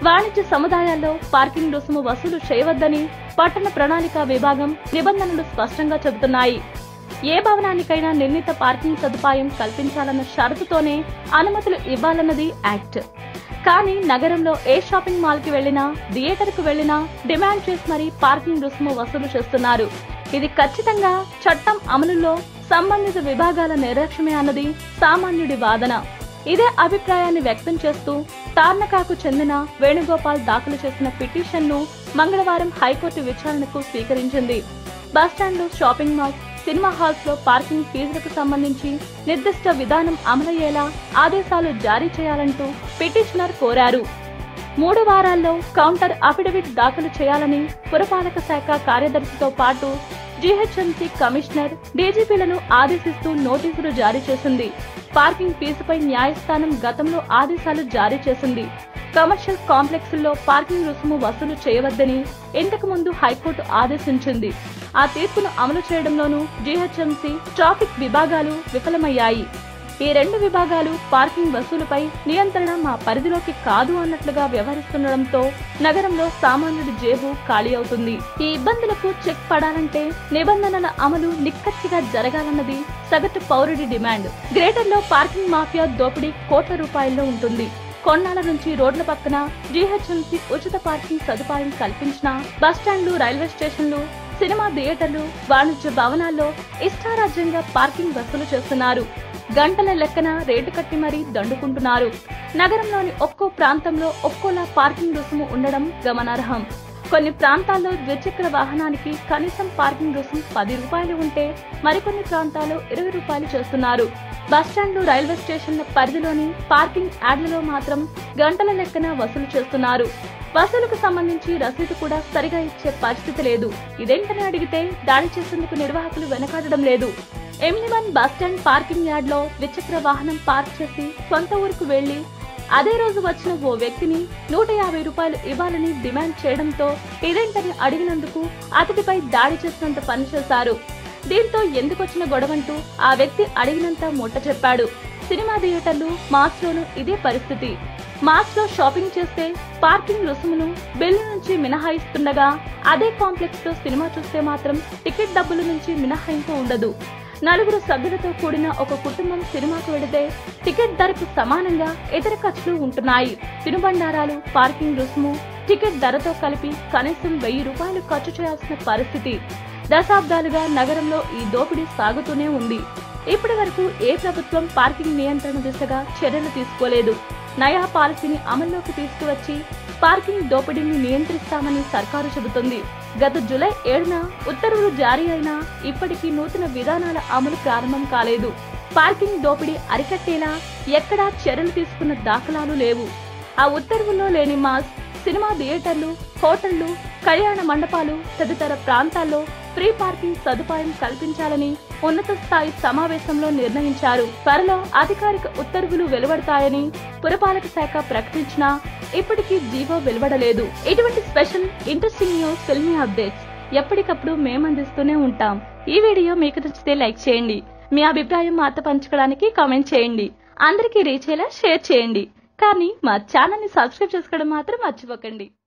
వాణిజ్య సముదాయాల్లో పార్కింగ్ రుసుము వసూలు చేయవద్దని పట్టణ ప్రణాళిక విభాగం నిబంధనలు స్పష్టంగా చెబుతున్నాయి ఏ భవనానికైనా నిర్ణీత పార్కింగ్ సదుపాయం కల్పించాలన్న షరతుతోనే అనుమతులు ఇవ్వాలన్నది యాక్ట్ కానీ నగరంలో ఏ షాపింగ్ మాల్ కి వెళ్లినా థియేటర్ కు వెళ్లినా డిమాండ్ చేసి మరీ పార్కింగ్ రుసుము వసూలు చేస్తున్నారు ఇది ఖచ్చితంగా చట్టం అమలులో సంబంధిత విభాగాల నిర్లక్ష్యమే అన్నది సామాన్యుడి వాదన ఇదే అభిప్రాయాన్ని వ్యక్తం చేస్తూ తార్నకాకు చెందిన వేణుగోపాల్ దాఖలు చేసిన పిటిషన్ను మంగళవారం హైకోర్టు విచారణకు స్వీకరించింది బస్టాండ్లు షాపింగ్ మాల్స్ సినిమా హాల్స్ లో పార్కింగ్ ఫీజులకు సంబంధించి నిర్దిష్ట విధానం అమలయ్యేలా ఆదేశాలు జారీ చేయాలంటూ పిటిషనర్ కోరారు మూడు వారాల్లో కౌంటర్ అఫిడవిట్ దాఖలు చేయాలని పురపాలక శాఖ కార్యదర్శితో పాటు జీహెచ్ఎంసీ కమిషనర్ డీజీపీలను ఆదేశిస్తూ నోటీసులు జారీ చేసింది పార్కింగ్ ఫీజుపై న్యాయస్థానం గతంలో ఆదేశాలు జారీ చేసింది కమర్షియల్ కాంప్లెక్స్ల్లో పార్కింగ్ రుసుము వసూలు చేయవద్దని ఇంతకు ముందు హైకోర్టు ఆదేశించింది ఆ తీర్పును అమలు చేయడంలోనూ జీహెచ్ఎంసీ ట్రాఫిక్ విభాగాలు విఫలమయ్యాయి ఈ రెండు విభాగాలు పార్కింగ్ వసూలుపై నియంత్రణ మా పరిధిలోకి కాదు అన్నట్లుగా వ్యవహరిస్తుండటంతో నగరంలో సామాన్యుడి జేబు ఖాళీ అవుతుంది ఈ ఇబ్బందులకు చెక్ పడాలంటే నిబంధనల అమలు నిక్కచ్చిగా జరగాలన్నది సగటు పౌరుడి డిమాండ్ గ్రేటర్ లో పార్కింగ్ మాఫియా దోపిడీ కోట్ల రూపాయల్లో ఉంటుంది కొన్నాళ్ల నుంచి రోడ్ల పక్కన జీహెచ్ఎంసీ ఉచిత పార్కింగ్ సదుపాయం కల్పించిన బస్టాండ్లు రైల్వే స్టేషన్లు సినిమా థియేటర్లు వాణిజ్య భవనాల్లో ఇష్టారాజ్యంగా పార్కింగ్ వసూలు చేస్తున్నారు గంటల లెక్కన రేటు కట్టి మరీ దండుకుంటున్నారు నగరంలోని ఒక్కో ప్రాంతంలో ఒక్కోలా పార్కింగ్ రుసుము ఉండడం గమనార్హం కొన్ని ప్రాంతాల్లో ద్విచక్ర వాహనానికి కనీసం పార్కింగ్ రుసుము పది రూపాయలు ఉంటే మరికొన్ని ప్రాంతాల్లో ఇరవై రూపాయలు చేస్తున్నారు బస్టాండ్లు రైల్వే స్టేషన్ల పరిధిలోని పార్కింగ్ యార్డులలో మాత్రం గంటల లెక్కన వసూలు చేస్తున్నారు వసూలుకు సంబంధించి రసీదు కూడా సరిగా ఇచ్చే పరిస్థితి లేదు ఇదేంటని అడిగితే దాడి చేసేందుకు నిర్వాహకులు వెనకాడడం లేదు ఎమ్నివన్ బస్టాండ్ పార్కింగ్ యార్డ్ లో ద్విచక్ర వాహనం పార్క్ చేసి సొంత ఊరుకు వెళ్లి అదే రోజు వచ్చిన ఓ వ్యక్తిని నూట యాభై రూపాయలు ఇవ్వాలని డిమాండ్ చేయడంతో ఇదేంటని అడిగినందుకు అతడిపై దాడి చేసినంత పనిచేశారు దీంతో ఎందుకొచ్చిన గొడవంటూ ఆ వ్యక్తి అడిగినంత ముట్ట చెప్పాడు సినిమా థియేటర్లు మాస్లోనూ ఇదే పరిస్థితి మాస్ లో షాపింగ్ చేస్తే పార్కింగ్ రుసుమును బిల్లు నుంచి మినహాయిస్తుండగా అదే కాంప్లెక్స్ లో సినిమా చూస్తే మాత్రం టికెట్ డబ్బుల నుంచి మినహాయింపు ఉండదు నలుగురు సభ్యులతో కూడిన ఒక కుటుంబం సినిమాకు వెడితే టికెట్ ధరకు సమానంగా ఇతర ఖర్చులు ఉంటున్నాయి తినుబండారాలు పార్కింగ్ రుసుము టికెట్ ధరతో కలిపి కనీసం వెయ్యి రూపాయలు ఖర్చు చేయాల్సిన పరిస్థితి దశాబ్దాలుగా నగరంలో ఈ దోపిడీ సాగుతూనే ఉంది ఇప్పటి వరకు ఏ ప్రభుత్వం పార్కింగ్ నియంత్రణ దిశగా చర్యలు తీసుకోలేదు నయా పాలసీని అమల్లోకి తీసుకువచ్చి పార్కింగ్ దోపిడీని నియంత్రిస్తామని సర్కారు చెబుతుంది గత జూలై ఏడున ఉత్తర్వులు జారీ అయినా ఇప్పటికీ నూతన విధానాల అమలు ప్రారంభం కాలేదు పార్కింగ్ దోపిడీ అరికట్టేలా ఎక్కడా చర్యలు తీసుకున్న దాఖలాలు లేవు ఆ ఉత్తర్వుల్లో లేని మాస్ సినిమా థియేటర్లు హోటళ్లు కళ్యాణ మండపాలు తదితర ప్రాంతాల్లో ఫ్రీ పార్కింగ్ సదుపాయం కల్పించాలని ఉన్నత స్థాయి సమావేశంలో నిర్ణయించారు త్వరలో అధికారిక ఉత్తర్వులు వెలువడతాయని పురపాలక శాఖ ప్రకటించినా ఇప్పటికీ జీవో వెలువడలేదు ఇటువంటి special interesting news filmy updates ఎప్పటికప్పుడు మేము అందిస్తూనే ఉంటాం ఈ వీడియో మీకు నచ్చితే లైక్ చేయండి మీ అభిప్రాయం మాతో పంచుకోవడానికి కామెంట్ చేయండి అందరికీ రీచ్ అయ్యేలా షేర్ చేయండి కానీ మా ఛానల్ ని సబ్స్క్రైబ్ చేసుకోవడం మాత్రం మర్చిపోకండి